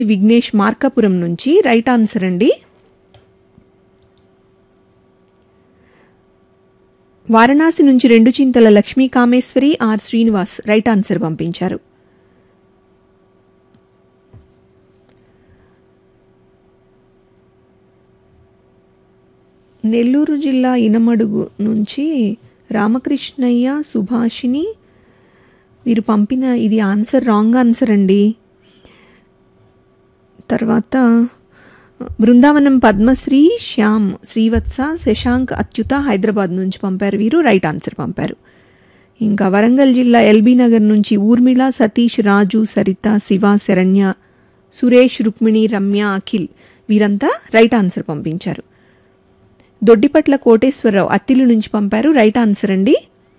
విఘ్నేష్ మార్కాపురం నుంచి right answer అండి వారణాసి నుంచి రెండు Chintala Lakshmi Kameshwari R Srinivas right answer పంపించారు నెల్లూరు జిల్లా ఇనమడుగు నుంచి రామకృష్ణయ్య సుభాషిని వీరు పంపిన ఇది ఆన్సర్ రాంగ్ ఆన్సర్ అండి తర్వాత బృందావనం పద్మశ్రీ శ్యామ్ శ్రీవత్స శశాంక్ అచ్యుత హైదరాబాద్ నుంచి పంపారు వీరు రైట్ ఆన్సర్ పంపారు ఇంకా వరంగల్ జిల్లా ఎల్బీ నగర్ నుంచి ఊర్మిళ సతీష్ రాజు సరిత శివ శరణ్య సురేష్ రుక్మిణి రమ్య అఖిల్ వీరంతా రైట్ ఆన్సర్ పంపించారు దొడ్డిపట్ల కోటేశ్వరరావు అత్తిలి నుంచి పంపారు రైట్ ఆన్సర్ అండి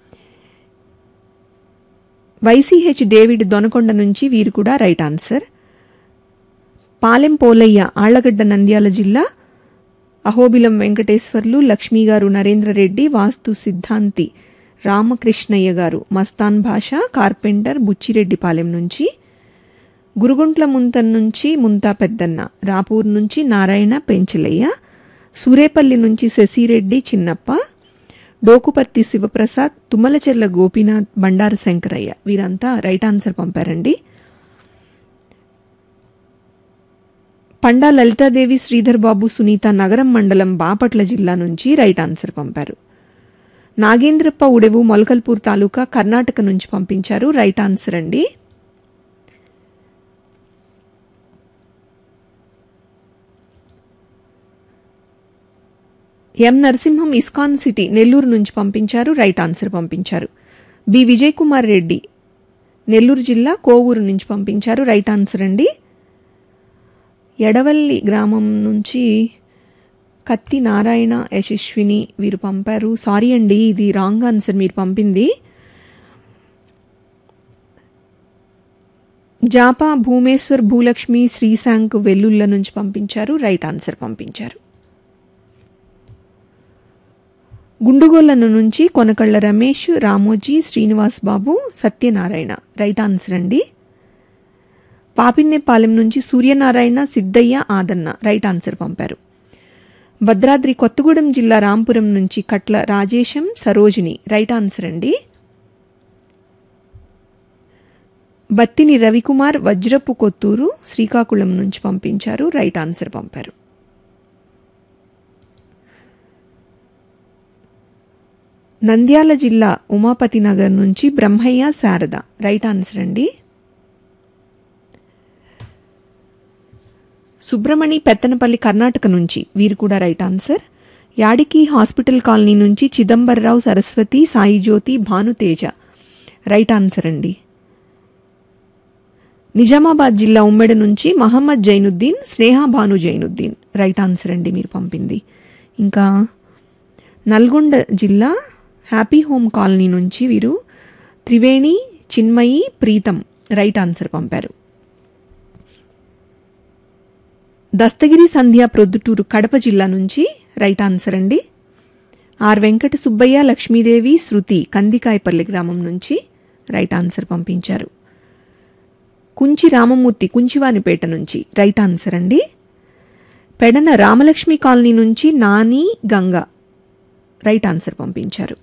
వైసీహెచ్ డేవిడ్ దొనకొండ నుంచి వీరు కూడా రైట్ ఆన్సర్ పాలెం పోలయ్య ఆళ్లగడ్డ నంద్యాల జిల్లా అహోబిలం వెంకటేశ్వర్లు లక్ష్మీ గారు నరేంద్రరెడ్డి వాస్తు సిద్ధాంతి రామకృష్ణయ్య గారు మస్తాన్ భాష కార్పెంటర్ బుచ్చిరెడ్డిపాలెం నుంచి గురుగుంట్ల ముంతన్ నుంచి ముంతా పెద్దన్న రాపూర్ నుంచి నారాయణ పెంచలయ్య సూరేపల్లి నుంచి శశిరెడ్డి చిన్నప్ప డోకుపర్తి శివప్రసాద్ తుమ్మలచెర్ల గోపీనాథ్ బండారు శంకరయ్య వీరంతా రైట్ ఆన్సర్ పంపారండి పండా లలితాదేవి శ్రీధర్ బాబు సునీత నగరం మండలం బాపట్ల జిల్లా నుంచి రైట్ ఆన్సర్ పంపారు నాగేంద్రప్ప ఉడెవు మొలకల్పూర్ తాలూకా కర్ణాటక నుంచి పంపించారు రైట్ ఆన్సర్ అండి M Narasimham ISKCON city Nellore నుంచి పంపించారు రైట్ ఆన్సర్ పంపించారు బి విజయ్ కుమార్ రెడ్డి నెల్లూరు జిల్లా కోవూరు నుంచి పంపించారు రైట్ ఆన్సర్ అండి ఎడవల్లి గ్రామం నుంచి కత్తి నారాయణ యశస్విని వీరు పంపారు సారీ అండి ఇది రాంగ్ ఆన్సర్ మీరు పంపింది జాపా భూమేశ్వర్ భూలక్ష్మి శ్రీశాంక్ వెల్లుల్ల నుంచి పంపించారు రైట్ ఆన్సర్ పంపించారు గుండుగోళ్ళను నుంచి కొనకళ్ళ రమేష్ రామోజీ శ్రీనివాస్ బాబు సత్యనారాయణ రైట్ ఆన్సర్ అండి పాపిన్నేపాలెం నుంచి సూర్యనారాయణ సిద్ధయ్య ఆదన్న రైట్ ఆన్సర్ పంపారు భద్రాద్రి కొత్తగూడెం జిల్లా రాంపురం నుంచి కట్ల రాజేశం సరోజిని రైట్ ఆన్సర్ అండి బత్తిని రవికుమార్ వజ్రపు కొత్తూరు శ్రీకాకుళం నుంచి పంపించారు రైట్ ఆన్సర్ పంపారు నంద్యాల జిల్లా ఉమాపతి నగర్ నుంచి బ్రహ్మయ్య శారద రైట్ ఆన్సర్ అండి సుబ్రమణి పెత్తనపల్లి కర్ణాటక నుంచి వీరు కూడా right answer Yadiki hospital colony నుంచి చిదంబరరావు సరస్వతి సాయిజ్యోతి భానుతేజ రైట్ ఆన్సర్ అండి నిజామాబాద్ జిల్లా ఉమ్మెడ నుంచి మహమ్మద్ జైనుద్దీన్ స్నేహ భాను జైనుద్దీన్ రైట్ ఆన్సర్ అండి మీరు పంపింది ఇంకా నల్గొండ జిల్లా హ్యాపీ హోమ్ కాలనీ నుంచి వీరు త్రివేణి చిన్మయి ప్రీతం రైట్ ఆన్సర్ పంపారు దస్తగిరి సంధ్య ప్రొద్దుటూరు కడప జిల్లా నుంచి రైట్ ఆన్సర్ అండి ఆర్ వెంకట సుబ్బయ్య లక్ష్మీదేవి శృతి కందికాయపల్లి గ్రామం నుంచి రైట్ ఆన్సర్ పంపించారు కుంచి రామమూర్తి కుంచివానిపేట నుంచి రైట్ ఆన్సర్ అండి పెడన రామలక్ష్మి కాలనీ నుంచి నాని గంగ రైట్ ఆన్సర్ పంపించారు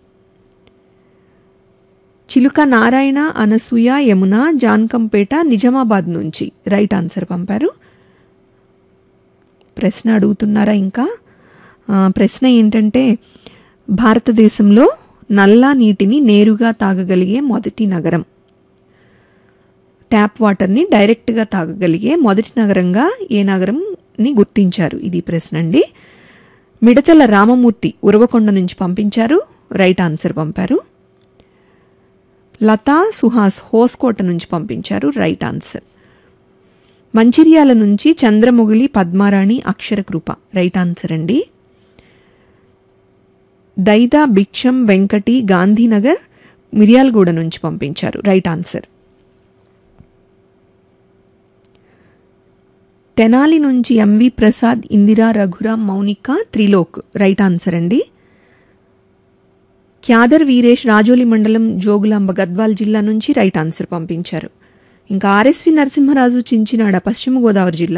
చిలుక నారాయణ అనసూయ యమున జాన్కంపేట నిజామాబాద్ నుంచి రైట్ ఆన్సర్ పంపారు ప్రశ్న అడుగుతున్నారా ఇంకా ప్రశ్న ఏంటంటే భారతదేశంలో నల్ల నీటిని నేరుగా తాగగలిగే మొదటి నగరం ట్యాప్ వాటర్ని డైరెక్ట్గా తాగగలిగే మొదటి నగరంగా ఏ నగరంని గుర్తించారు ఇది ప్రశ్న అండి మిడతల రామమూర్తి ఉరవకొండ నుంచి పంపించారు రైట్ ఆన్సర్ పంపారు లతా సుహాస్ హోస్కోట నుంచి పంపించారు రైట్ ఆన్సర్ మంచిర్యాల నుంచి చంద్రముగిలి పద్మారాణి అక్షరకృప రైట్ ఆన్సర్ అండి దైదా భిక్షం వెంకటి గాంధీనగర్ మిర్యాలగూడ నుంచి పంపించారు రైట్ ఆన్సర్ తెనాలి నుంచి M V Prasad Indira Raghuram Mounika Trilok right answer అండి క్యాదర్ వీరేష్ రాజోలి మండలం జోగులాంబ గద్వాల్ జిల్లా నుంచి రైట్ ఆన్సర్ పంపించారు ఇంకా ఆర్ఎస్వి నరసింహరాజు చించినాడ పశ్చిమ గోదావరి జిల్లా